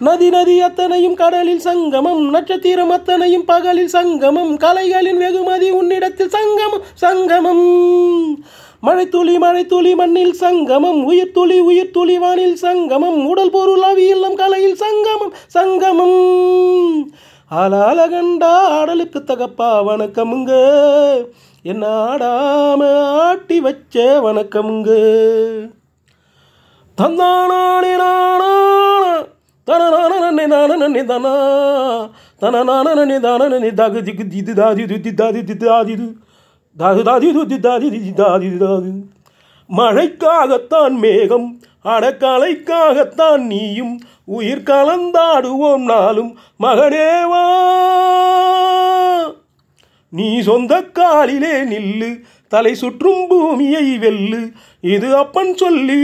நதி நதி அத்தனையும் கடலில் சங்கமம் நட்சத்திரம் அத்தனையும் பகலில் சங்கமம் கலைகளின் வெகுமதி உன்னிடத்தில் சங்கமம் சங்கமம் மழைத்துளி மழைத்துளி மண்ணில் சங்கமம் உயிர் துளி உயிர் துளி வானில் சங்கமம் உடல் பொருள் அவியல் நம் கலையில் சங்கமம் சங்கமம் ஆளால கண்டா ஆடலுக்கு தகப்பா வணக்கமுங்க என்ன ஆடாம ஆட்டி வச்ச வணக்கமுங்க தந்தானே நானா தனநானே நானே தனா தனநானே தானே தகு திக்கு திது தாதி துதி தாதி திது தாதிது தாது தாதி துதி தாதி திதி தாதி தாது மழைக்காகத்தான் மேகம் அடக்கலைக்காகத்தான் நீயும் உயிர் கலந்தாடுவோம் நாளும் மகனேவா நீ சொந்த காலிலே நில்லு தலை சுற்றும் பூமியை வெல்லு இது அப்பன் சொல்லி